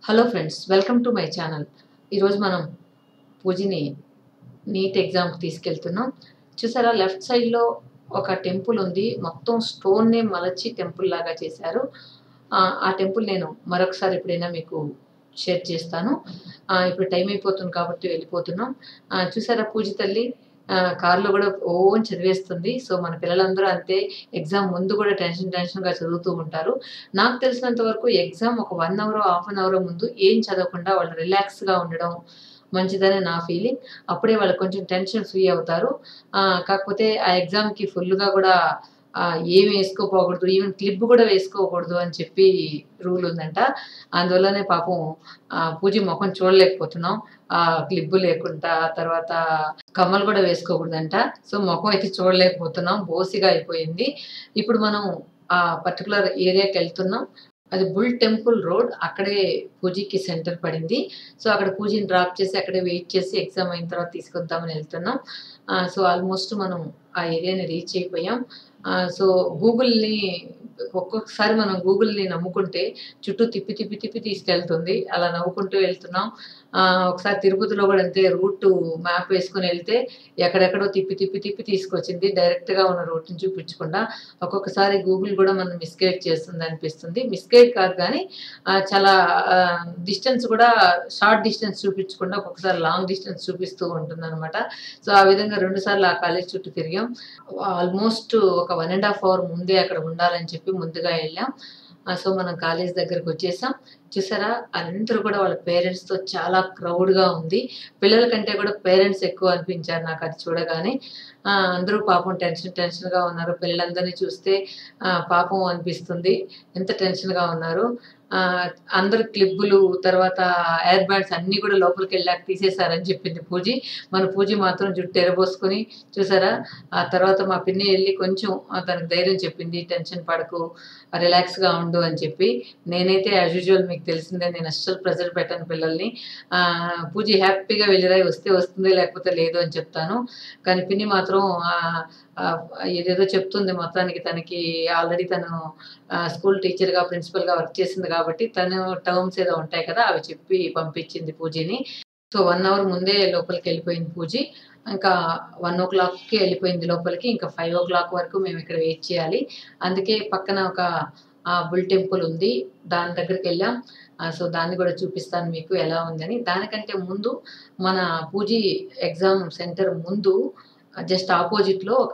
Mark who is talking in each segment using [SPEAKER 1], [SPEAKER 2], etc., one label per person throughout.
[SPEAKER 1] Hello friends welcome to my channel ఈరోజు మనం పూజని నీట్ ఎగ్జామ్కి తీసుకెళ్తున్నాం చూసారా లెఫ్ట్ సైడ్లో ఒక టెంపుల్ ఉంది మొత్తం స్టోన్నే మలచి టెంపుల్ లాగా చేశారు ఆ, ఆ టెంపుల్ నేను మరొకసారి ఎప్పుడైనా మీకు షేర్ చేస్తాను ఆ, ఇప్పుడు టైం అయిపోతుంది కాబట్టి వెళ్ళిపోతున్నాం ఆ, చూసారా పూజ తల్లి ఆ, కారులో కూడా ఓ అని చదివేస్తుంది సో మన పిల్లలందరూ అంతే ఎగ్జామ్ ముందు కూడా టెన్షన్ టెన్షన్గా చదువుతూ ఉంటారు నాకు తెలిసినంత వరకు ఎగ్జామ్ ఒక one hour half an hour ముందు ఏం చదవకుండా వాళ్ళు రిలాక్స్గా ఉండడం మంచిదని నా ఫీలింగ్ అప్పుడే వాళ్ళు కొంచెం టెన్షన్ ఫ్రీ అవుతారు ఆ, కాకపోతే ఆ ఎగ్జామ్కి ఫుల్గా కూడా ఆ, ఏం వేసుకోపోకూడదు ఈవెన్ క్లిప్ కూడా వేసుకోకూడదు అని చెప్పి రూల్ ఉందంట అందువల్లనే పాపం ఆ, పూజ ముఖం చూడలేకపోతున్నాం ఆ క్లిప్ లేకుండా తర్వాత కమ్మలు కూడా వేసుకోకూడదంట సో ముఖం అయితే చూడలేకపోతున్నాం బోసిగా అయిపోయింది ఇప్పుడు మనం ఆ పర్టికులర్ ఏరియాకి వెళ్తున్నాం అది బుల్ టెంపుల్ రోడ్ అక్కడే పూజకి సెంటర్ పడింది సో అక్కడ పూజని డ్రాప్ చేసి అక్కడే వెయిట్ చేసి ఎగ్జామ్ అయిన తర్వాత తీసుకొద్దామని వెళ్తున్నాం ఆ, సో ఆల్మోస్ట్ మనం ఆ ఏరియాని రీచ్ అయిపోయాం ఆ, సో గూగుల్ని ఒక్కొక్కసారి మనం గూగుల్ని నమ్ముకుంటే చుట్టూ తిప్పి తిప్పి తిప్పి తీసుకెళ్తుంది అలా నవ్వుకుంటూ వెళ్తున్నాం ఆ, ఒకసారి తిరుపతిలో కూడా అంతే రూట్ మ్యాప్ వేసుకుని వెళ్తే ఎక్కడెక్కడో తిప్పి తిప్పి తిప్పి తీసుకొచ్చింది డైరెక్ట్గా ఉన్న రూట్ని చూపించకుండా ఒక్కొక్కసారి గూగుల్ కూడా మనం మిస్గైడ్ చేస్తుంది అనిపిస్తుంది మిస్గైడ్ కాదు కానీ ఆ, చాలా డిస్టెన్స్ కూడా షార్ట్ డిస్టెన్స్ చూపించకుండా ఒక్కొక్కసారి లాంగ్ డిస్టెన్స్ చూపిస్తూ ఉంటుంది అనమాట సో ఆ విధంగా రెండు సార్లు ఆ కాలేజ్ చుట్టూ తిరిగాం ఆల్మోస్ట్ ఒక వన్ అండ్ హాఫ్ అవర్ ముందే అక్కడ ఉండాలని చెప్పి ముందుగా వెళ్ళాం ఆ, సో మనం కాలేజ్ దగ్గరకు వచ్చేసాం చూసారా అందరూ కూడా వాళ్ళ పేరెంట్స్తో చాలా క్రౌడ్గా ఉంది పిల్లల కంటే కూడా పేరెంట్స్ ఎక్కువ అనిపించారు నాకు అది చూడగానే ఆ, అందరూ పాపం టెన్షన్ టెన్షన్గా ఉన్నారు పిల్లలందరినీ చూస్తే ఆ, పాపం అనిపిస్తుంది ఎంత టెన్షన్గా ఉన్నారు ఆ, అందరు క్లిప్పులు తర్వాత ఎయిర్ బ్యాడ్స్ అన్నీ కూడా లోపలికి వెళ్ళాక తీసేశారని చెప్పింది పూజి మన పూజ మాత్రం జుట్టు ఎరబోసుకొని చూసారా ఆ తర్వాత మా పిన్ని వెళ్ళి కొంచెం ఆ, తనకు ధైర్యం చెప్పింది టెన్షన్ పడకు రిలాక్స్గా ఉండు అని చెప్పి నేనైతే యాజ్ యూజువల్ మీకు తెలిసిందే నేను అస్సలు ప్రెజర్ పెట్టాను పిల్లల్ని ఆ, పూజ హ్యాపీగా వెళ్ళిరాయి వస్తే వస్తుంది లేకపోతే లేదు అని చెప్తాను కానీ పిన్ని మాత్రం ఆ, ఆ, ఏదేదో చెప్తుంది మొత్తానికి తనకి ఆల్రెడీ తను ఆ, స్కూల్ టీచర్గా ప్రిన్సిపల్గా వర్క్ చేసింది కాబట్టి తను టర్మ్స్ ఏదో ఉంటాయి కదా అవి చెప్పి పంపించింది పూజని సో వన్ అవర్ ముందే లోపలికి వెళ్ళిపోయింది పూజి ఇంకా వన్ ఓ క్లాక్కి వెళ్ళిపోయింది లోపలికి ఇంకా ఫైవ్ ఓ క్లాక్ వరకు మేము ఇక్కడ వెయిట్ చేయాలి అందుకే పక్కన ఒక ఆ, బుల్ టెంపుల్ ఉంది దాని దగ్గరికి వెళ్ళాం ఆ, సో దాన్ని కూడా చూపిస్తాను మీకు ఎలా ఉందని దానికంటే ముందు మన పూజీ ఎగ్జామ్ సెంటర్ ముందు జస్ట్ ఆపోజిట్లో ఒక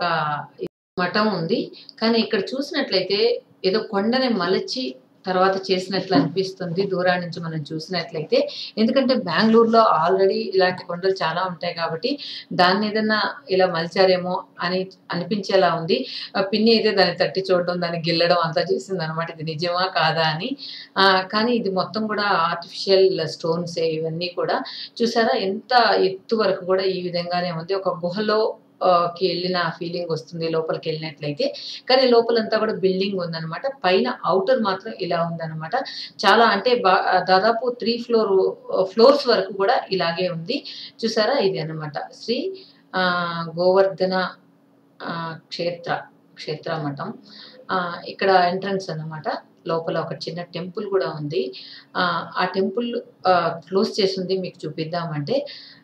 [SPEAKER 1] మఠం ఉంది కానీ ఇక్కడ చూసినట్లయితే ఏదో కొండని మలచి తర్వాత చేసినట్లు అనిపిస్తుంది దూరం నుంచి మనం చూసినట్లయితే ఎందుకంటే బెంగళూరులో ఆల్రెడీ ఇలాంటి కొండలు చాలా ఉంటాయి కాబట్టి దాన్ని ఏదన్నా ఇలా మలిచారేమో అని అనిపించేలా ఉంది ఆ పిన్ని అయితే దాన్ని తట్టి చూడడం దాన్ని గిల్లడం అంతా చేసింది అనమాట ఇది నిజమా కాదా అని ఆ, కానీ ఇది మొత్తం కూడా ఆర్టిఫిషియల్ స్టోన్స్ ఇవన్నీ కూడా చూసారా ఎంత ఎత్తు వరకు కూడా ఈ విధంగానే ఉంది ఒక గుహలో ఆ, కి వెళ్ళిన ఫీలింగ్ వస్తుంది లోపలికి వెళ్ళినట్లయితే కానీ లోపలంతా కూడా బిల్డింగ్ ఉందన్నమాట పైన అవుటర్ మాత్రం ఇలా ఉందన్నమాట చాలా అంటే బా దాదాపు త్రీ ఫ్లోర్ ఫ్లోర్స్ వరకు కూడా ఇలాగే ఉంది చూసారా ఇది అన్నమాట శ్రీ ఆ, గోవర్ధన ఆ, క్షేత్ర క్షేత్ర మఠం ఆ, ఇక్కడ ఎంట్రన్స్ అన్నమాట లోపల ఒక చిన్న టెంపుల్ కూడా ఉంది ఆ, ఆ టెంపుల్ క్లోజ్ చేసి ఉంది మీకు చూపిద్దామంటే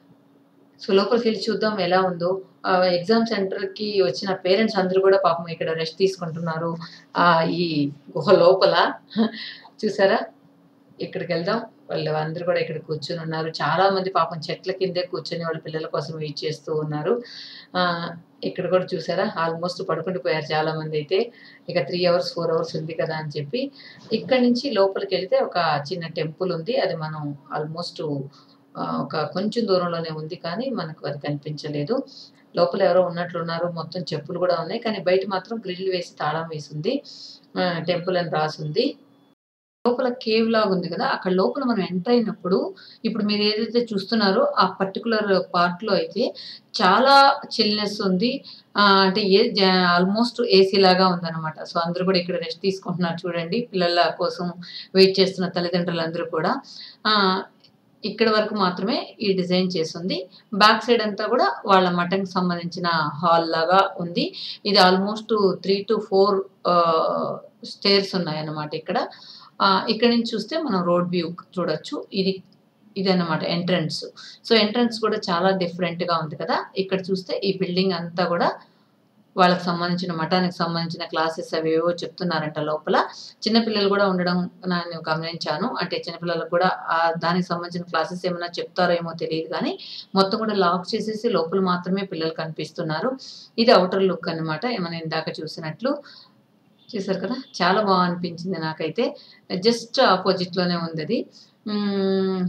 [SPEAKER 1] సో లోపలికి వెళ్ళి చూద్దాం ఎలా ఉందో ఎగ్జామ్ సెంటర్కి వచ్చిన పేరెంట్స్ అందరూ కూడా పాపం ఇక్కడ రెస్ట్ తీసుకుంటున్నారు ఆ, ఈ గుహ లోపల చూసారా ఇక్కడికి వెళ్దాం వాళ్ళు అందరూ కూడా ఇక్కడ కూర్చుని ఉన్నారు చాలా మంది పాపం చెట్ల కిందే కూర్చొని వాళ్ళ పిల్లల కోసం వెయిట్ చేస్తూ ఉన్నారు ఆ, ఇక్కడ కూడా చూసారా ఆల్మోస్ట్ పడుకుండిపోయారు చాలా మంది అయితే ఇక త్రీ అవర్స్ ఫోర్ అవర్స్ ఉంది కదా అని చెప్పి ఇక్కడ నుంచి లోపలికి వెళ్తే ఒక చిన్న టెంపుల్ ఉంది అది మనం ఆల్మోస్ట్ ఆ, ఒక కొంచెం దూరంలోనే ఉంది కానీ మనకు అది కనిపించలేదు లోపల ఎవరో ఉన్నట్లున్నారు మొత్తం చెప్పులు కూడా ఉన్నాయి కానీ బయట మాత్రం గ్రిల్ వేసి తాళం వేసి ఉంది టెంపుల్ అని రాసి ఉంది లోపల కేవ్ లాగా ఉంది కదా అక్కడ లోపల మనం ఎంటర్ అయినప్పుడు ఇప్పుడు మీరు ఏదైతే చూస్తున్నారో ఆ పర్టికులర్ పార్ట్ లో అయితే చాలా చిల్నెస్ ఉంది ఆ, అంటే ఏ ఆల్మోస్ట్ ఏసీ లాగా ఉందన్నమాట సో అందరూ కూడా ఇక్కడ రెస్ట్ తీసుకుంటున్నారు చూడండి పిల్లల కోసం వెయిట్ చేస్తున్న తల్లిదండ్రులందరూ కూడా ఆ, ఇక్కడ వరకు మాత్రమే ఈ డిజైన్ చేసింది బ్యాక్ సైడ్ అంతా కూడా వాళ్ళ మటన్కి సంబంధించిన హాల్ లాగా ఉంది ఇది almost three to four stairs ఉన్నాయన్నమాట ఇక్కడ ఆహ్, ఇక్కడి నుంచి చూస్తే మనం రోడ్ వ్యూ చూడొచ్చు. ఇది ఇదన్నమాట ఎంట్రన్స్. సో, ఎంట్రన్స్ కూడా చాలా డిఫరెంట్‌గా ఉంది కదా! ఇక్కడ చూస్తే ఈ బిల్డింగ్ అంతా గూడా వాళ్ళకి సంబంధించిన మఠానికి సంబంధించిన క్లాసెస్ అవేవో చెప్తున్నారంట లోపల. చిన్న పిల్లలు గూడా ఉండడం నేను గమనించాను. అంటే చిన్న పిల్లలకు కూడా ఆహ్, దానికి సంబంధించిన క్లాసెస్ ఏమన్నా చెప్తారో ఏమో తెలీదు గానీ, మొత్తం కూడా లాక్ చేసేసి లోపల మాత్రమే పిల్లలు కనిపిస్తున్నారు. ఇది ఔటర్ లుక్ అన్నమాట. మనం ఇందాక చూసినట్లు. చూసారు కదా! చాలా బా అనిపించింది నాకైతే. జస్ట్ అపోజిట్‌లోనే ఉందది. హ్మ్.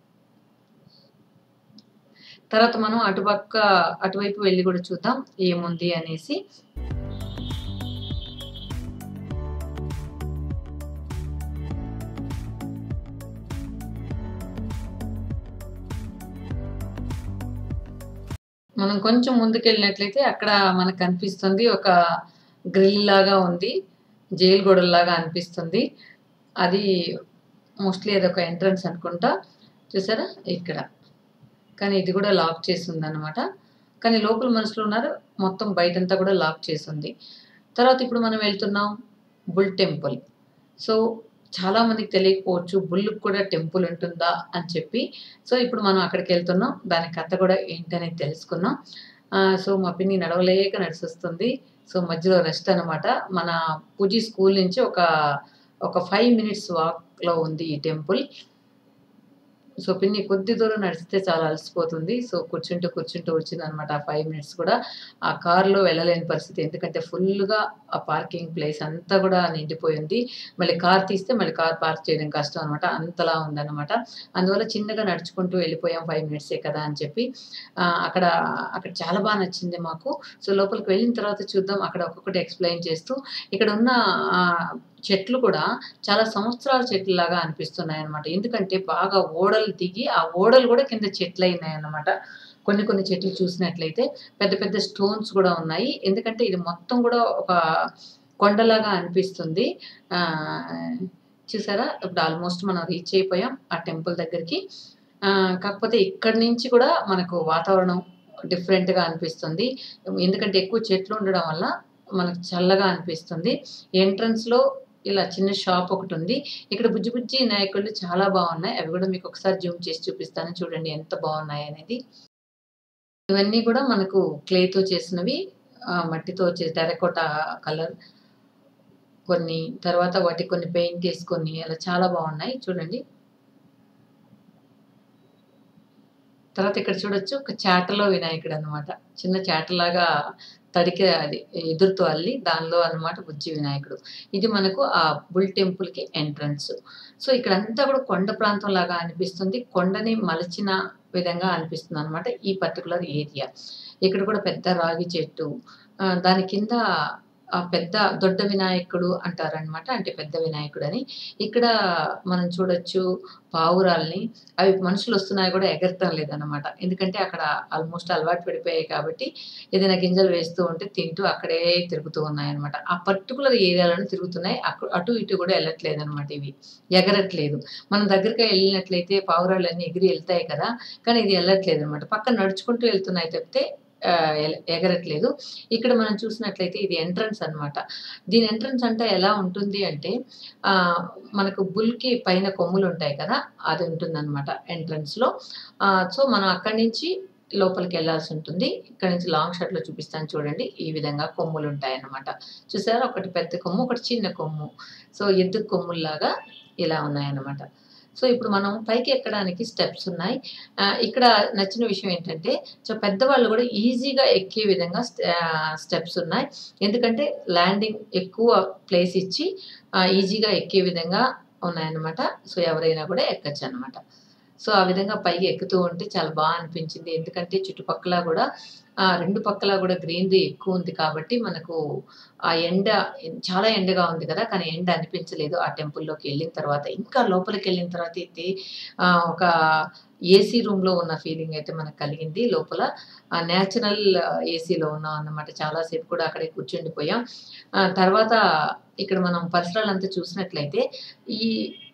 [SPEAKER 1] తర్వాత మనం అటుపక్క అటువైపు వెళ్లి గూడా చూద్దాం ఏముంది అనేసి. మనం కొంచెం ముందుకెళ్ళినట్లయితే అక్కడ మనకు కనిపిస్తుంది ఒక గ్రిల్ లాగా ఉంది. జైలు గోడల్లాగా అనిపిస్తుంది. అది మోస్ట్‌లీ అదొక ఎంట్రన్స్ అనుకుంటా. చూసారా? ఇక్కడ. కానీ ఇది గూడా లాక్ చేసుందన్నమాట. కానీ లోపల మనుషులున్నారు. మొత్తం బయటంతా గూడా లాక్ చేసుంది. తర్వాత ఇప్పుడు మనం వెళ్తున్నాం బుల్ టెంపుల్. సో, చాలా మందికి తెలియకపోవచ్చు బుల్‌కి కూడా టెంపుల్ ఉంటుందా అని చెప్పి. సో, ఇప్పుడు మనం అక్కడికెళ్తున్నాం. దాని కథ గూడా ఏంటనేది తెలుసుకుందాం. ఆహ్, సో, మా పిన్ని నడవలేక నడిసొస్తుంది. సో, మధ్యలో రెస్ట్ అన్నమాట. మన పూజీ స్కూల్ నుంచి ఒక, ఒక 5 మినిట్స్ వాక్‌లో ఉంది ఈ టెంపుల్. సో, పిన్ని కొద్ది దూరం నడిస్తే చాలా అలసిపోతుంది. సో, కూర్చుంటూ, కూర్చుంటూ వచ్చిందనమాట ఆ 5 మినిట్స్ కూడా. ఆ కార్‌లో వెళ్ళలేని పరిస్థితి. ఎందుకంటే ఫుల్‌గా ఆ పార్కింగ్ ప్లేస్ అంతా గూడా నిండిపోయింది. మళ్ళీ కార్ తీస్తే మళ్ళీ కార్ పార్క్ చేయడం కష్టం అనమాట. అంతలా ఉందన్నమాట. అందువల్ల చిన్నగా నడుచుకుంటూ వెళ్ళిపోయాం 5 మినిట్సే కదా అని చెప్పి. ఆహ్, అక్కడ, అక్కడ చాలా బా నచ్చింది మాకు. సో, లోపలికి వెళ్ళిన తర్వాత చూద్దాం అక్కడ ఒక్కొక్కటి ఎక్స్‌ప్లెయిన్ చేస్తూ ఇక్కడున్న ఆహ్, చెట్లు కూడా చాలా సంవత్సరాల చెట్లులాగా అనిపిస్తున్నాయన్నమాట. ఎందుకంటే బాగా ఓడలు దిగి ఆ ఓడలు గూడా కింద చెట్లయినాయన్నమాట. కొన్ని, కొన్ని చెట్లు చూసినట్లయితే పెద్ద, పెద్ద స్టోన్స్ గూడా ఉన్నాయి. ఎందుకంటే ఇది మొత్తం గూడా ఒక కొండలాగా అనిపిస్తుంది. ఆహ్, చూసారా? ఇప్పుడు ఆల్‌మోస్ట్ మనం రీచ్ అయిపోయాం ఆ టెంపుల్ దగ్గరికి. ఆహ్, కాకపోతే ఇక్కడి నుంచి కూడా మనకు వాతావరణం డిఫరెంట్‌గా అనిపిస్తుంది. ఎందుకంటే ఎక్కువ చెట్లు ఉండడం వల్ల మనకు చల్లగా అనిపిస్తుంది. ఎంట్రన్స్‌లో ఇలా చిన్న షాప్ ఒకటుంది. ఇక్కడ బుజ్జి, బుజ్జి వినాయకుళ్ళు చాలా బావున్నాయి. అవి గూడా మీకు ఒకసారి జూమ్ చేసి చూపిస్తాను చూడండి ఎంత బావున్నాయనేది. ఇవన్నీ గూడా మనకు క్లేతో చేసినవి. ఆహ్, మట్టితో చే టెర్రకోటా కలర్. కొన్ని తర్వాత వాటికి కొన్ని పెయింట్ ఏసుకొని అలా చాలా బావున్నాయి. చూడండి. తర్వాత ఇక్కడ చూడొచ్చు ఒక చాటలో వినాయకుడన్నమాట. చిన్న చాటలాగా తడికె అది ఎదురుతో అల్లి దానిలో అన్నమాట బుజ్జి వినాయకుడు. ఇది మనకు ఆ బుల్ టెంపుల్‌కి ఎంట్రన్స్. సో, ఇక్కడంతా గూడా కొండ ప్రాంతంలాగా అనిపిస్తుంది. కొండని మలచిన విధంగా అనిపిస్తుందన్నమాట ఈ పర్టిక్యులర్ ఏరియా. ఇక్కడ కూడా పెద్ద రాగి చెట్టు. ఆహ్, దాని కింద ఆ పెద్ద దొడ్డ వినాయకుడు అంటారన్నమాట. అంటే పెద్ద వినాయకుడని. ఇక్కడ మనం చూడొచ్చు పావురాల్ని. అవి మనుషులొస్తున్నా గూడా ఎగరటం లేదన్నమాట. ఎందుకంటే అక్కడ ఆల్‌మోస్ట్ అలవాటు పడిపోయాయి కాబట్టి ఏదైనా గింజలు వేస్తూ ఉంటే తింటూ అక్కడే తిరుగుతూ ఉన్నాయన్నమాట. ఆ పర్టిక్యులర్ ఏరియాలోనే తిరుగుతున్నాయి. అకు అటు ఇటు గూడా ఎళ్ళట్లేదన్నమాట ఇవి. ఎగరట్లేదు. మనం దగ్గరగా ఎళ్ళినట్లయితే పావురాలన్నీ ఎగిరి ఎళ్తాయి కదా! కానీ ఇది ఎళ్ళట్లేదన్నమాట. పక్కన నడుచుకుంటూ ఎళ్తున్నాయి తప్పితే ఆహ్, ఎల్ ఎగరట్లేదు. ఇక్కడ మనం చూసినట్లయితే ఇది ఎంట్రన్స్ అన్నమాట. దీని ఎంట్రన్స్ అంతా ఎలా ఉంటుంది అంటే ఆహ్, మనకు బుల్‌కి పైన కొమ్ములుంటాయి కదా! అది ఉంటుందన్నమాట ఎంట్రన్స్‌లో. ఆహ్, సో, మనం అక్కడి నుంచి లోపలికెళ్ళాల్సుంటుంది. ఇక్కడి నుంచి లాంగ్ షాట్‌లో చూపిస్తాను చూడండి. ఈ విధంగా కొమ్ములుంటాయన్నమాట. చూసారా? ఒకటి పెద్ద కొమ్ము, ఒకటి చిన్న కొమ్ము. సో, ఎద్దు కొమ్ముల్లాగా ఇలా ఉన్నాయన్నమాట. సో, ఇప్పుడు మనం పైకి ఎక్కడానికి స్టెప్స్ ఉన్నాయి. ఆహ్, ఇక్కడ నచ్చిన విషయం ఏంటంటే సో, పెద్దవాళ్ళు గూడా ఈజీగా ఎక్కే విధంగా స్ట్ ఆహ్, స్టెప్స్ ఉన్నాయి. ఎందుకంటే ల్యాండింగ్ ఎక్కువ ప్లేస్ ఇచ్చి ఆహ్, ఈజీగా ఎక్కే విధంగా ఉన్నాయన్నమాట. సో, ఎవరైనా గూడా ఎక్కచ్చన్నమాట. సో, ఆ విధంగా పైకి ఎక్కుతూ ఉంటే చాలా బా అనిపించింది. ఎందుకంటే చుట్టుపక్కల గూడా ఆహ్, 2 పక్కల గూడా గ్రీనరీ ఎక్కువుంది కాబట్టి మనకు ఆ ఎండ చాలా ఎండగా ఉంది కదా! కానీ ఎండ అనిపించలేదు ఆ టెంపుల్‌లోకి ఎళ్ళిన తర్వాత. ఇంకా లోపలికెళ్ళిన తర్వాత అయితే ఆహ్, ఒక ఏసీ రూమ్‌లో ఉన్న ఫీలింగ్ అయితే మనకు కలిగింది లోపల. ఆహ్, నేచురల్ ఏసీలో ఉన్నాం అన్నమాట. చాలా సేపు కూడా అక్కడే కూర్చుండిపోయాం. ఆహ్, తర్వాత ఇక్కడ మనం పరిసరాలంతా చూసినట్లయితే ఈ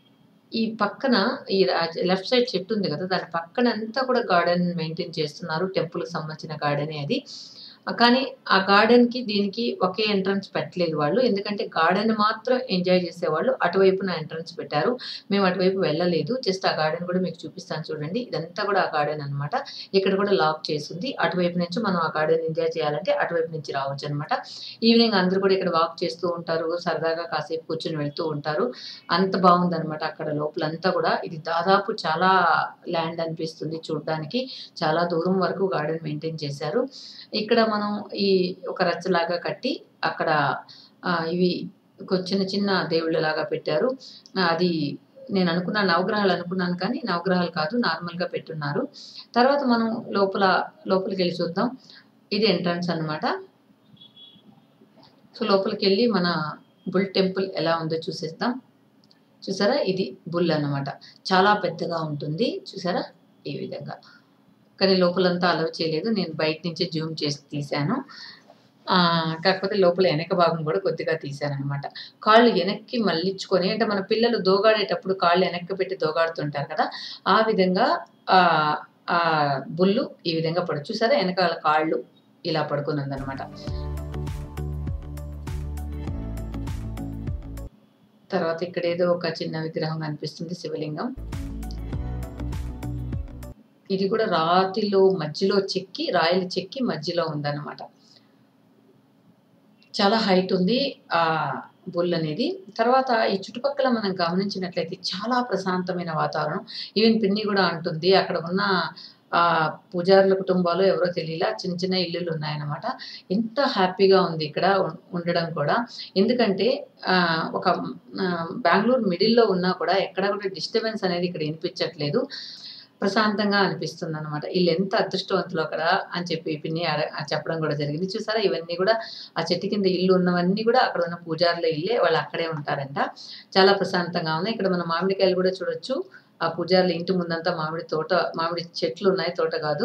[SPEAKER 1] ఈ పక్కన ఈ రా లెఫ్ట్ సైడ్ చెట్టుంది గదా! దాని పక్కనంతా కూడా గార్డెన్ మెయింటైన్ చేస్తున్నారు. టెంపుల్‌కి సంబంధించిన గార్డెనే అది. కానీ ఆ గార్డెన్‌కి, దీనికి ఒకే ఎంట్రన్స్ పెట్టలేదు వాళ్ళు. ఎందుకంటే గార్డెన్ మాత్రం ఎంజాయ్ చేసేవాళ్ళు అటువైపున ఎంట్రన్స్ పెట్టారు. మేము అటువైపు వెళ్ళలేదు. జస్ట్ ఆ గార్డెన్ కూడా మీకు చూపిస్తాను చూడండి. ఇదంతా కూడా ఆ గార్డెన్ అనమాట. ఇక్కడ కూడా లాక్ చేసుంది. అటువైపు నుంచి మనం ఆ గార్డెన్ ఎంజాయ్ చేయాలంటే అటువైపు నుంచి రావచ్చనమాట. ఈవినింగ్ అందరూ కూడా ఇక్కడ వాక్ చేస్తూ ఉంటారు. సరదాగా కాసేపు కూర్చొని వెళ్తూ ఉంటారు. అంత బావుందనమాట అక్కడ లోపలంతా కూడా. ఇది దాదాపు చాలా ల్యాండ్ అనిపిస్తుంది చూడ్డానికి. చాలా దూరం వరకు గార్డెన్ మెయింటైన్ చేశారు. ఇక్కడ మనం ఈ ఒక రచ్చలాగా కట్టి అక్కడ ఆహ్, ఇవి కొ చిన్న చిన్న దేవుళ్ళలాగా పెట్టారు. ఆహ్, అది నేను అనుకున్నాను నవగ్రహాలు అనుకున్నాను కానీ నవగ్రహాలు కాదు నార్మల్‌గా పెట్టున్నారు. తర్వాత మనం లోపల లోపలికెళ్ళి చూద్దాం. ఇది ఎంట్రన్స్ అనమాట. సో, లోపలికెళ్ళి మన బుల్ టెంపుల్ ఎలా ఉందో చూసేద్దాం. చూసారా? ఇది బుల్ అన్నమాట. చాలా పెద్దగా ఉంటుంది. చూసారా? ఈ విధంగా. కానీ లోపలంతా అలౌ చేయలేదు. నేను బయట నుంచే జూమ్ చేసి తీశాను. ఆహ్, కాకపోతే లోపల ఎనక భాగం కూడా కొద్దిగా తీశాననమాట. కాళ్ళు ఎనక్కి మళ్లించుకొని అంటే మన పిల్లలు దోగాడేటప్పుడు కాళ్ళు ఎనక్కి పెట్టి దోగాడుతుంటారు కదా! ఆ విధంగా ఆహ్, ఆహ్, బుల్లు ఈ విధంగా పడు చూసారా? ఎనకాల కాళ్ళు ఇలా పడుకొనుందనమాట. తర్వాత ఇక్కడేదో ఒక చిన్న విగ్రహం కనిపిస్తుంది శివలింగం. ఇది కూడా రాతిలో మధ్యలో చెక్కి, రాయలు చెక్కి మధ్యలో ఉందన్నమాట. చాలా హైట్ ఉంది. ఆహ్, బుల్ అనేది. తర్వాత ఈ చుట్టుపక్కల మనం గమనించినట్లయితే చాలా ప్రశాంతమైన వాతావరణం. ఈవెన్ పిన్ని కూడా అంటుంది అక్కడ ఉన్న ఆహ్, పూజారుల కుటుంబాలో ఎవరో తెలియలా చిన్న చిన్న ఇల్లులున్నాయన్నమాట. ఎంత హ్యాపీగా ఉంది ఇక్కడ ఉ ఉండడం కూడా. ఎందుకంటే ఆహ్, ఒక ఆహ్, బెంగుళూరు మిడిల్‌లో ఉన్నా కూడా ఎక్కడ కూడా డిస్టర్బెన్స్ అనేది ఇక్కడ ఇనిపించట్లేదు. ప్రశాంతంగా అనిపిస్తుందనమాట. ఈళ్ళెంత అదృష్టవంతులో అక్కడ అని చెప్పి పిన్ని అడ చెప్పడం కూడా జరిగింది. చూసారా? ఇవన్నీ కూడా ఆ చెట్టు కింద ఇల్లు ఉన్నవన్నీ కూడా అక్కడ ఉన్న పూజారుల ఇల్లే. వాళ్ళు అక్కడే ఉంటారంట. చాలా ప్రశాంతంగా ఉన్నాయి. ఇక్కడ మనం మామిడికాయలు కూడా చూడొచ్చు. ఆ పూజారుల ఇంటి ముందంతా మామిడి తోట మామిడి చెట్లున్నాయి. తోట కాదు.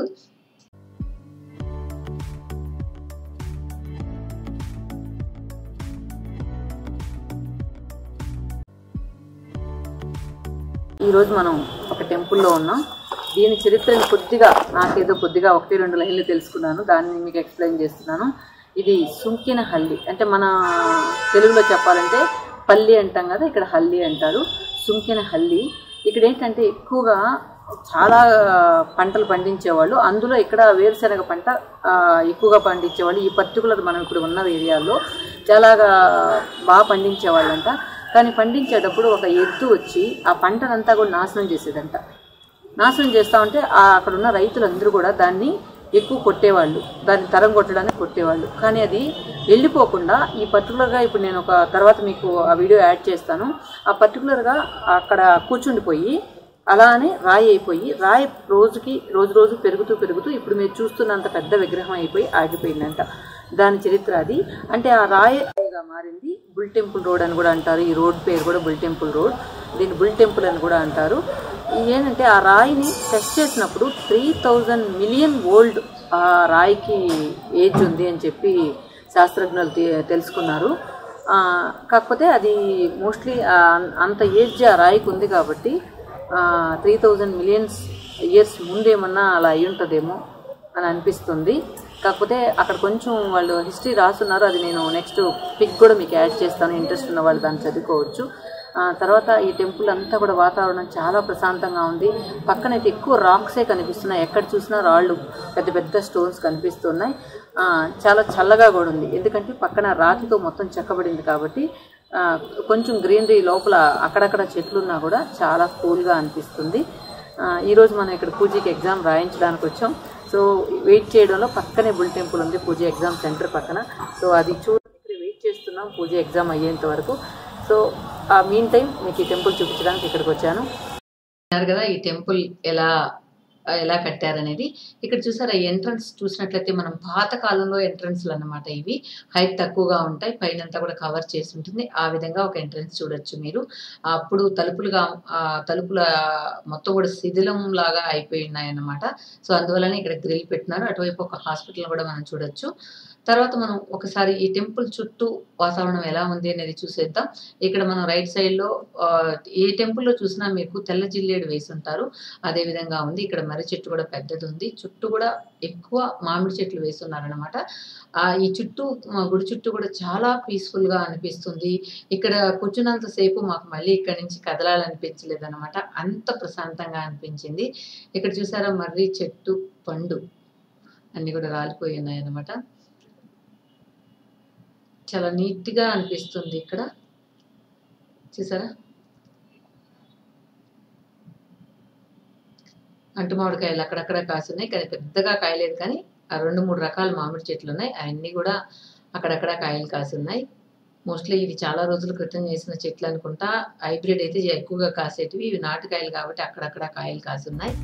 [SPEAKER 1] ఈరోజు మనం ఒక టెంపుల్‌లో ఉన్నాం. దీని చరిత్రని కొద్దిగా నాకేదో కొద్దిగా 1, 2 లైన్‌లు తెలుసుకున్నాను. దాన్ని మీకు ఎక్స్‌ప్లెయిన్ చేస్తున్నాను. ఇది సుంకినహల్లి. అంటే మన తెలుగులో చెప్పాలంటే పల్లి అంటాం కదా! ఇక్కడ హల్లి అంటారు. సుంకినహల్లి. ఇక్కడేంటంటే ఎక్కువగా చాలా పంటలు పండించేవాళ్ళు. అందులో ఇక్కడ వేరుశనగ పంట ఆహ్, ఎక్కువగా పండించేవాళ్ళు. ఈ పర్టిక్యులర్ మనం ఇప్పుడు ఉన్న ఏరియాలో చాలాగా బాగా పండించేవాళ్ళంట. కానీ పండించేటప్పుడు ఒక ఎద్దు వచ్చి ఆ పంటనంతా కూడా నాశనం చేసేదంట. నాశనం చేస్తా ఉంటే ఆహ్, అక్కడున్న రైతులందరూ కూడా దాన్ని ఎక్కువ కొట్టేవాళ్ళు. దాన్ని తరం కొట్టడానికి కొట్టేవాళ్ళు. కానీ అది వెళ్ళిపోకుండా ఈ పర్టిక్యులర్‌గా ఇప్పుడు నేను ఒక తర్వాత మీకు ఆ వీడియో యాడ్ చేస్తాను. ఆ పర్టిక్యులర్‌గా అక్కడ కూర్చుండిపోయి అలానే రాయి అయిపోయి రాయి రోజుకి రోజు రోజు పెరుగుతూ పెరుగుతూ ఇప్పుడు మీరు చూస్తున్నంత పెద్ద విగ్రహం అయిపోయి ఆగిపోయిందంట. దాని చరిత్ర అది. అంటే ఆ రాయిగా మారింది బుల్ టెంపుల్ రోడ్ అని కూడా అంటారు. ఈ రోడ్ పేరు కూడా బుల్ టెంపుల్ రోడ్. దీన్ని బుల్ టెంపుల్ అని కూడా అంటారు. ఏంటంటే ఆ రాయిని టెస్ట్ చేసినప్పుడు 3000 మిలియన్ ఓల్డ్ ఆ రాయికి ఏజ్ ఉంది అని చెప్పి శాస్త్రజ్ఞులు తె తెలుసుకున్నారు. ఆహ్, కాకపోతే అది మోస్ట్‌లీ ఆహ్, అంత ఏజ్ ఆ రాయికి ఉంది కాబట్టి ఆహ్, 3000 మిలియన్స్ ఇయర్స్ ముందేమన్నా అలా అయ్యుంటదేమో అని అనిపిస్తుంది. కాకపోతే అక్కడ కొంచెం వాళ్ళు హిస్టరీ రాసున్నారు. అది నేను నెక్స్ట్ పిక్ కూడా మీకు యాడ్ చేస్తాను. ఇంట్రెస్ట్ ఉన్న వాళ్ళు దాన్ని చదువుకోవచ్చు. ఆహ్, తర్వాత ఈ టెంపుల్ అంతా కూడా వాతావరణం చాలా ప్రశాంతంగా ఉంది. పక్కనైతే ఎక్కువ రాక్సే కనిపిస్తున్నాయి. ఎక్కడ చూసినా రాళ్ళు పెద్ద పెద్ద స్టోన్స్ కనిపిస్తున్నాయి. ఆహ్, చాలా చల్లగా కూడా ఉంది. ఎందుకంటే పక్కన రాతితో మొత్తం చెక్కబడింది కాబట్టి ఆహ్, కొంచెం గ్రీనరీ లోపల అక్కడక్కడ చెట్లున్నా కూడా చాలా కూల్‌గా అనిపిస్తుంది. ఆహ్, ఈరోజు మనం ఇక్కడ పూజకి ఎగ్జామ్ రాయించడానికి వచ్చాం. సో వెయిట్ చేయడంలో పక్కనే బుల్ టెంపుల్ ఉంది. పూజ ఎగ్జామ్ సెంటర్ పక్కన. సో అది చూడడానికి ఇక్కడ వెయిట్ చేస్తున్నాం పూజ ఎగ్జామ్ అయ్యేంత వరకు. సో ఆ మీన్ టైమ్ మీకు ఈ టెంపుల్ చూపించడానికి ఇక్కడికి వచ్చాను. విన్నారు కదా! ఈ టెంపుల్ ఎలా ఆహ్, ఎలా కట్టారనేది. ఇక్కడ చూసారా ఎంట్రన్స్ చూసినట్లయితే మనం పాత కాలంలో ఎంట్రన్స్‌లు అన్నమాట ఇవి. హైట్ తక్కువగా ఉంటాయి. పైనంతా కూడా కవర్ చేసి ఉంటుంది. ఆ విధంగా ఒక ఎంట్రన్స్ చూడొచ్చు మీరు. అప్పుడు తలుపులుగా ఆహ్, తలుపుల మొత్తం కూడా శిథిలంలాగా అయిపోయి ఉన్నాయన్నమాట. సో అందువల్లనే ఇక్కడ గ్రిల్ పెట్టినారు. అటువైపు ఒక హాస్పిటల్ కూడా మనం చూడొచ్చు. తర్వాత మనం ఒకసారి ఈ టెంపుల్ చుట్టూ వాతావరణం ఎలా ఉంది అనేది చూసేద్దాం ఇక్కడ మనం రైట్ సైడ్లో ఏ టెంపుల్లో చూసినా మీకు తెల్ల జిల్లేడు వేసి ఉంటారు అదే విధంగా ఉంది ఇక్కడ మర్రి చెట్టు కూడా పెద్దది ఉంది చుట్టూ కూడా ఎక్కువ మామిడి చెట్లు వేసి ఉన్నారనమాట ఆ ఈ చుట్టూ ఆ, గుడి చుట్టూ కూడా చాలా పీస్ఫుల్ గా అనిపిస్తుంది ఇక్కడ కూర్చున్నంత సేపు మాకు మళ్ళీ ఇక్కడ నుంచి కదలాలనిపించలేదు అనమాట అంత ప్రశాంతంగా అనిపించింది ఇక్కడ చూసారా మర్రి చెట్టు పండు అన్ని కూడా రాలిపోయి ఉన్నాయి అనమాట చాలా నీట్ గా అనిపిస్తుంది ఇక్కడ చూసారా అంటు మామిడికాయలు అక్కడక్కడ కాసున్నాయి కానీ పెద్దగా కాయలేదు కానీ ఆ రెండు మూడు రకాల మామిడి చెట్లు ఉన్నాయి అవన్నీ కూడా అక్కడక్కడ కాయలు కాసున్నాయి మోస్ట్లీ ఇది చాలా రోజుల క్రితం చేసిన చెట్లు అనుకుంటా హైబ్రిడ్ అయితే ఎక్కువగా కాసేటివి ఇవి నాటుకాయలు కాబట్టి అక్కడక్కడ కాయలు కాసున్నాయి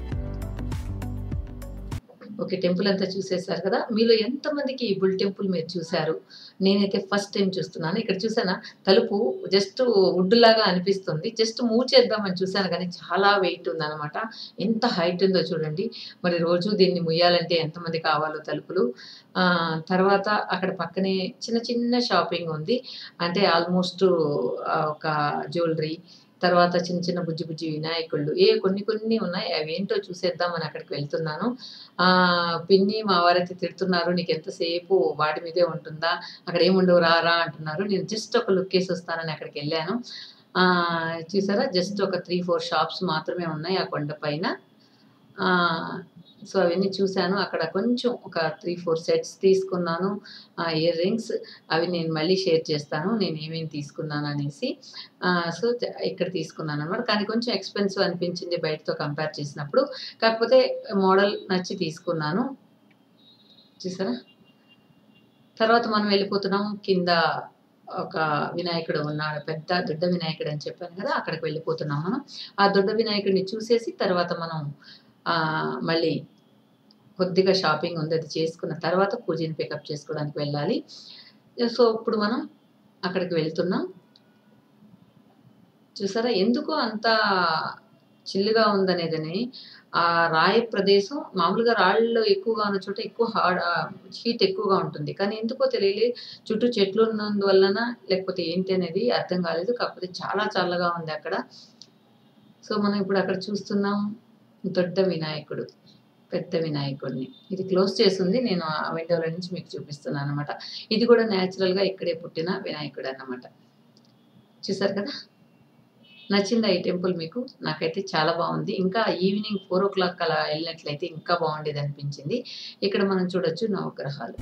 [SPEAKER 1] ఓకే టెంపుల్ అంతా చూసేశారు కదా మీలో ఎంతమందికి ఈ బుల్ టెంపుల్ మీరు చూశారు నేనైతే ఫస్ట్ టైం చూస్తున్నాను ఇక్కడ చూసానా తలుపు జస్ట్ వుడ్ లాగా అనిపిస్తుంది జస్ట్ మూవ్ చేద్దామని చూశాను కానీ చాలా వెయిట్ ఉందన్నమాట ఎంత హైట్ ఉందో చూడండి మరి రోజు దీన్ని ముయ్యాలంటే ఎంతమంది కావాలో తలుపులు ఆ, తర్వాత అక్కడ పక్కనే చిన్న చిన్న షాపింగ్ ఉంది అంటే ఆల్మోస్ట్ ఒక జ్యువెలరీ తర్వాత చిన్న చిన్న బుజ్జి బుజ్జి వినాయకుళ్ళు ఏ కొన్ని కొన్ని ఉన్నాయి అవి ఏంటో చూసేద్దామని అక్కడికి వెళ్తున్నాను ఆ పిన్ని మా వారైతే తిడుతున్నారు నీకు ఎంతసేపు వాటి మీదే ఉంటుందా అక్కడ ఏముండవు రా రా అంటున్నారు నేను జస్ట్ ఒక లుక్ వేసి వస్తానని అక్కడికి వెళ్ళాను ఆ చూసారా జస్ట్ ఒక త్రీ ఫోర్ షాప్స్ మాత్రమే ఉన్నాయి ఆ కొండ పైన ఆ సో అవన్నీ చూశాను అక్కడ కొంచెం ఒక త్రీ ఫోర్ సెట్స్ తీసుకున్నాను ఇయర్ రింగ్స్ అవి నేను మళ్ళీ షేర్ చేస్తాను నేను ఏమేమి తీసుకున్నాను అనేసి ఆ, సో జ- ఇక్కడ తీసుకున్నాను అనమాట కానీ కొంచెం ఎక్స్పెన్సివ్ అనిపించింది బయటతో కంపేర్ చేసినప్పుడు కాకపోతే మోడల్ నచ్చి తీసుకున్నాను చూసారా తర్వాత మనం వెళ్ళిపోతున్నాం కింద ఒక వినాయకుడు ఉన్నాడు పెద్ద దొడ్డ వినాయకుడు అని చెప్పాను కదా అక్కడికి వెళ్ళిపోతున్నాం మనం ఆ దొడ్డ వినాయకుడిని చూసేసి తర్వాత మనం ఆ, మళ్ళీ కొద్దిగా షాపింగ్ ఉంది అది చేసుకున్న తర్వాత పూజని పికప్ చేసుకోవడానికి వెళ్ళాలి సో ఇప్పుడు మనం అక్కడికి వెళ్తున్నాం చూసారా ఎందుకు అంత చిల్లుగా ఉందనేదని ఆ రాయి ప్రదేశం మామూలుగా రాళ్ళు ఎక్కువగా ఉన్న చోట ఎక్కువ హార్డ్ హీట్ ఎక్కువగా ఉంటుంది కానీ ఎందుకో తెలియలే చుట్టూ చెట్లు ఉన్నందువలన లేకపోతే ఏంటి అనేది అర్థం కాలేదు కాకపోతే చాలా చల్లగా ఉంది అక్కడ సో మనం ఇప్పుడు అక్కడ చూస్తున్నాం దొడ్డ వినాయకుడు పెద్ద వినాయకుడిని ఇది క్లోజ్ చేసింది నేను ఆ విండోలో నుంచి మీకు చూపిస్తున్నాను అనమాట ఇది కూడా natural గా ఇక్కడే పుట్టిన వినాయకుడు అన్నమాట చూసారు కదా నచ్చిందా ఈ టెంపుల్ మీకు నాకైతే చాలా బాగుంది ఇంకా ఈవినింగ్ ఫోర్ ఓ క్లాక్ అలా వెళ్ళినట్లయితే ఇంకా బాగుండేది అనిపించింది ఇక్కడ మనం చూడొచ్చు నవగ్రహాలు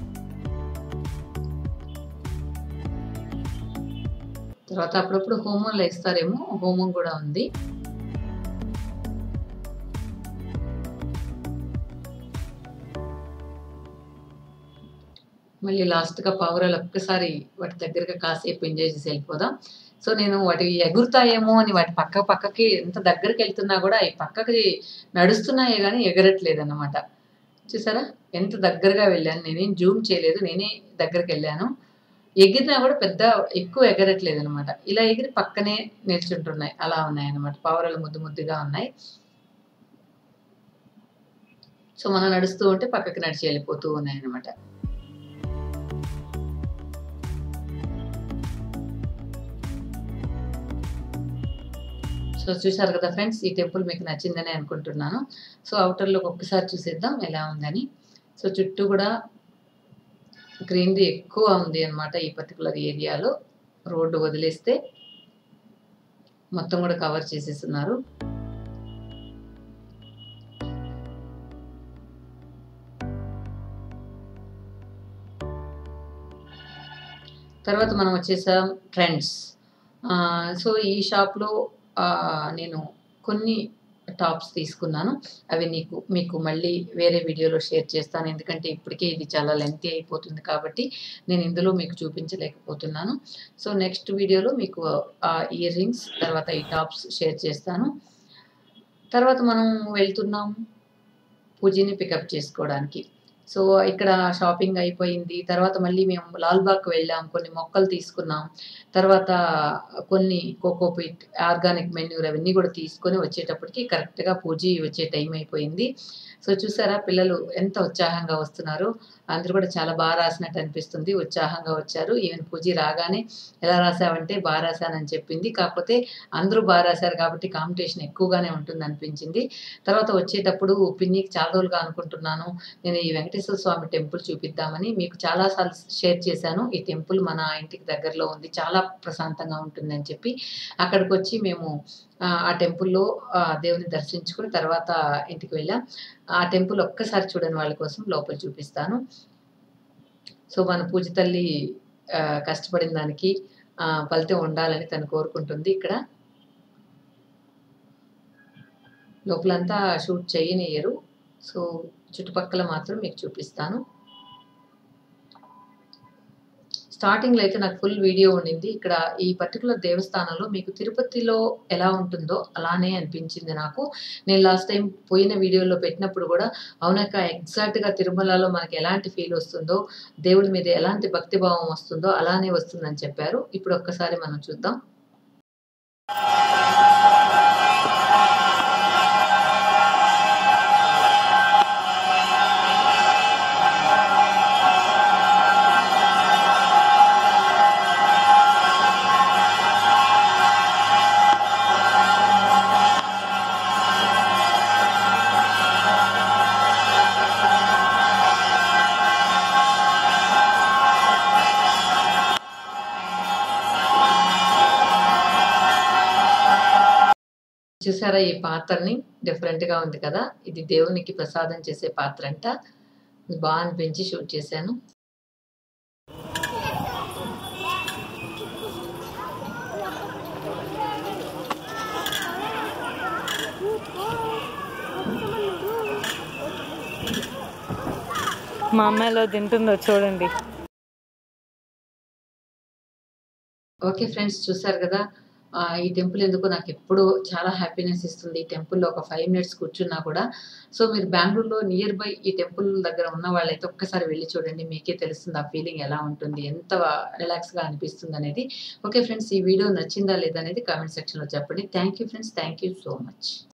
[SPEAKER 1] తర్వాత అప్పుడప్పుడు హోమంలో ఇస్తారేమో హోమం కూడా ఉంది మళ్ళీ లాస్ట్గా పావురాలు ఒక్కసారి వాటి దగ్గరగా కాసేపు ఎంజాయ్ చేసి వెళ్ళిపోదాం సో నేను వాటి ఎగురుతాయేమో అని వాటి పక్క పక్కకి ఎంత దగ్గరికి వెళ్తున్నా కూడా అవి పక్కకి నడుస్తున్నాయే కానీ ఎగరట్లేదు అన్నమాట చూసారా ఎంత దగ్గరగా వెళ్ళాను నేనేం జూమ్ చేయలేదు నేనే దగ్గరికి వెళ్ళాను ఎగిరినా కూడా పెద్ద ఎక్కువ ఎగరట్లేదు అనమాట ఇలా ఎగిరి పక్కనే నిల్చుంటున్నాయి అలా ఉన్నాయి అన్నమాట పావురాలు ముద్దు ముద్దుగా ఉన్నాయి సో మనం నడుస్తూ ఉంటే పక్కకి నడిచి వెళ్ళిపోతూ ఉన్నాయి అనమాట సో చూసారు కదా ఫ్రెండ్స్ ఈ టెంపుల్ మీకు నచ్చిందని అనుకుంటున్నాను సో అవుటర్లోకి ఒక్కసారి చూసేద్దాం ఎలా ఉందని సో చుట్టూ కూడా గ్రీనరీ ఎక్కువ ఉంది అన్నమాట ఈ పర్టికులర్ ఏరియాలో రోడ్డు వదిలేస్తే మొత్తం కూడా కవర్ చేసేస్తున్నారు తర్వాత మనం వచ్చేసాం ట్రెండ్స్ సో ఈ షాప్లో నేను కొన్ని టాప్స్ తీసుకున్నాను అవి నీకు మీకు మళ్ళీ వేరే వీడియోలో షేర్ చేస్తాను ఎందుకంటే ఇప్పటికే ఇది చాలా లెంతీ అయిపోతుంది కాబట్టి నేను ఇందులో మీకు చూపించలేకపోతున్నాను సో నెక్స్ట్ వీడియోలో మీకు ఆ ఇయర్ రింగ్స్ తర్వాత ఈ టాప్స్ షేర్ చేస్తాను తర్వాత మనం వెళ్తున్నాం పూజని పికప్ చేసుకోవడానికి సో ఇక్కడ షాపింగ్ అయిపోయింది తర్వాత మళ్ళీ మేము లాల్బాగ్ వెళ్ళాం కొన్ని మొక్కలు తీసుకున్నాం తర్వాత కొన్ని కోకోపీట్ ఆర్గానిక్ మెన్యూ అవన్నీ కూడా తీసుకొని వచ్చేటప్పటికి కరెక్ట్గా పూజ వచ్చే టైం అయిపోయింది సో చూసారా పిల్లలు ఎంత ఉత్సాహంగా వస్తున్నారు అందరూ కూడా చాలా బాగా రాసినట్టు అనిపిస్తుంది ఉత్సాహంగా వచ్చారు ఈవెన్ పూజ రాగానే ఎలా రాసావంటే బాగా రాశానని చెప్పింది కాకపోతే అందరూ బాగా రాశారు కాబట్టి కాంపిటీషన్ ఎక్కువగానే ఉంటుంది అనిపించింది తర్వాత వచ్చేటప్పుడు పిన్నికి చాలా రోజులుగా అనుకుంటున్నాను నేను ఈ వెంకటేశ్వర స్వామి టెంపుల్ చూపిద్దామని మీకు చాలాసార్లు షేర్ చేశాను ఈ టెంపుల్ మన ఇంటికి దగ్గరలో ఉంది చాలా ప్రశాంతంగా ఉంటుందని చెప్పి అక్కడికి వచ్చి మేము ఆ, ఆ టెంపుల్లో ఆ, దేవుని దర్శించుకుని తర్వాత ఇంటికి వెళ్ళాం ఆ టెంపుల్ ఒక్కసారి చూడని వాళ్ళ కోసం లోపల చూపిస్తాను సో మన పూజ తల్లి ఆ, కష్టపడిన దానికి ఆ, ఫలితం ఉండాలని తను కోరుకుంటుంది ఇక్కడ లోపలంతా షూట్ చేయనియరు సో చుట్టుపక్కల మాత్రం మీకు చూపిస్తాను స్టార్టింగ్లో అయితే నాకు ఫుల్ వీడియో ఉండింది ఇక్కడ ఈ పర్టికులర్ దేవస్థానంలో మీకు తిరుపతిలో ఎలా ఉంటుందో అలానే అనిపించింది నాకు నేను లాస్ట్ టైం పోయిన వీడియోలో పెట్టినప్పుడు కూడా అవునక్క ఎగ్జాక్ట్గా తిరుమలలో మనకి ఎలాంటి ఫీల్ వస్తుందో దేవుడి మీద ఎలాంటి భక్తిభావం వస్తుందో అలానే వస్తుందని చెప్పారు ఇప్పుడు ఒక్కసారి మనం చూద్దాం చూసారా ఈ పాత్రని డిఫరెంట్ గా ఉంది కదా ఇది దేవునికి ప్రసాదం చేసే పాత్ర అంట ఇది బాగా అనిపించి షూట్ చేశాను
[SPEAKER 2] మా అమ్మ ఎలా తింటుందో చూడండి
[SPEAKER 1] ఓకే ఫ్రెండ్స్ చూసారు కదా ఆ, ఈ టెంపుల్ ఎందుకో నాకు ఎప్పుడూ చాలా హ్యాపీనెస్ ఇస్తుంది ఈ టెంపుల్లో ఒక ఫైవ్ మినిట్స్ కూర్చున్నా కూడా సో మీరు బెంగళూరులో నియర్ బై ఈ టెంపుల్ దగ్గర ఉన్న వాళ్ళైతే ఒక్కసారి వెళ్ళి చూడండి మీకే తెలుస్తుంది ఆ ఫీలింగ్ ఎలా ఉంటుంది ఎంత రిలాక్స్గా అనిపిస్తుంది అనేది ఓకే ఫ్రెండ్స్ ఈ వీడియో నచ్చిందా లేదా అనేది కామెంట్ సెక్షన్లో చెప్పండి thank you friends thank you so much